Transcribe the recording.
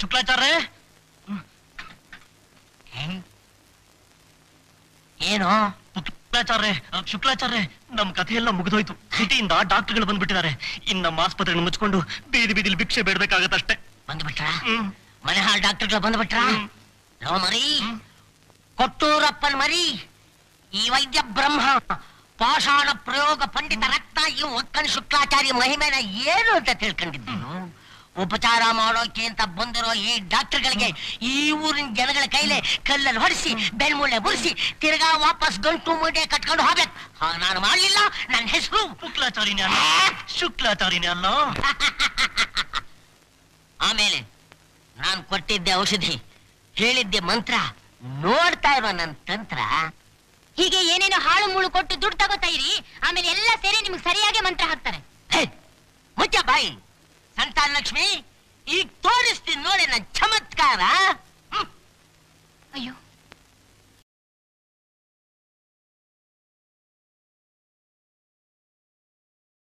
ಶುಕ್ಲಾಚಾರ್ಯ ಏನು ಶುಕ್ಲಾಚಾರ್ಯ ಶುಕ್ಲಾಚಾರ್ಯ ನಮ್ ಕಥೆ ಎಲ್ಲ ಮುಗಿದೋಯ್ತು ಸಿಟಿಯಿಂದ ಡಾಕ್ಟರ್ಗಳು ಬಂದ್ಬಿಟ್ಟಿದ್ದಾರೆ ಇನ್ ನಮ್ಮ ಆಸ್ಪತ್ರೆನ ಮುಚ್ಕೊಂಡು ಬೀದಿ ಬೀದಿಲಿ ಭಿಕ್ಷೆ ಬೇಡ್ಬೇಕಾಗತ್ತಷ್ಟೇ ಬಂದ್ಬಿಟ್ರ ಹ್ಮ್ ಮನೆ ಹಾಲ್ ಡಾಕ್ಟರ್ಗಳು ಬಂದ್ಬಿಟ್ರ ಹ್ಮ್. ಲೋ ಮರಿ ಕೊಟ್ಟೂರಪ್ಪನ್ ಮರಿ ಈ ವೈದ್ಯ ಬ್ರಹ್ಮ ಪಾಷಾಣ ಪ್ರಯೋಗ ಪಂಡಿತ ರತ್ನ ಈ ಒಕ್ಕನ್ ಶುಕ್ಲಾಚಾರ್ಯ ಮಹಿಮೆನ ಏನು ಅಂತ ತಿಳ್ಕೊಂಡಿದ್ದೀನಿ ಉಪಚಾರ ಮಾಡೋಕೆ ಅಂತ ಬಂದಿರೋ ಈ ಡಾಕ್ಟರ್ಗಳಿಗೆ ಈ ಊರಿನ ಜನಗಳ ಕೈಲೆ ಕಲ್ಲಲ್ಲಿ ಹೊಡಿಸಿ ಬೆಳ್ಮೂಳೆ ಮುರಿಸಿ ತಿರ್ಗಾ ವಾಪಸ್ ಗಂಟು ಮುಡೆ ಕಟ್ಕೊಂಡು ಹೋಗ್ಬೇಕು ಹಾಗ್ ನಾನು ಮಾಡ್ಲಿಲ್ಲ ನನ್ನ ಹೆಸರು ಶುಕ್ಲಾಚಾರ್ಯನೇ ಅಲ್ಲ ಶುಕ್ಲಾಚಾರ್ಯನೇ ಅಲ್ಲ ಆಮೇಲೆ ನಾನು ಕೊಟ್ಟಿದ್ದೆ ಔಷಧಿ ಹೇಳಿದ್ದೆ ಮಂತ್ರ ನೋಡ್ತಾ ಇರೋ ನನ್ನ ತಂತ್ರ ಹೀಗೆ ಏನೇನೋ ಹಾಳು ಮುಳು ಕೊಟ್ಟು ದುಡ್ಡು ತಗೋತಾ ಇರಿ ಆಮೇಲೆ ಎಲ್ಲ ಸೇರಿ ನಿಮ್ಗೆ ಸರಿಯಾಗಿ ಮಂತ್ರ ಹಾಕ್ತಾರೆ ಹೇ, ಮುಚ್ಚ ಬಾಯಿ ಸಂತಾನ ಲಕ್ಷ್ಮಿ ಈಗ ತೋರಿಸ್ತೀನಿ ನೋಡಿ ನನ್ನ ಚಮತ್ಕಾರ ಹ್ಮ್. ಅಯ್ಯೋ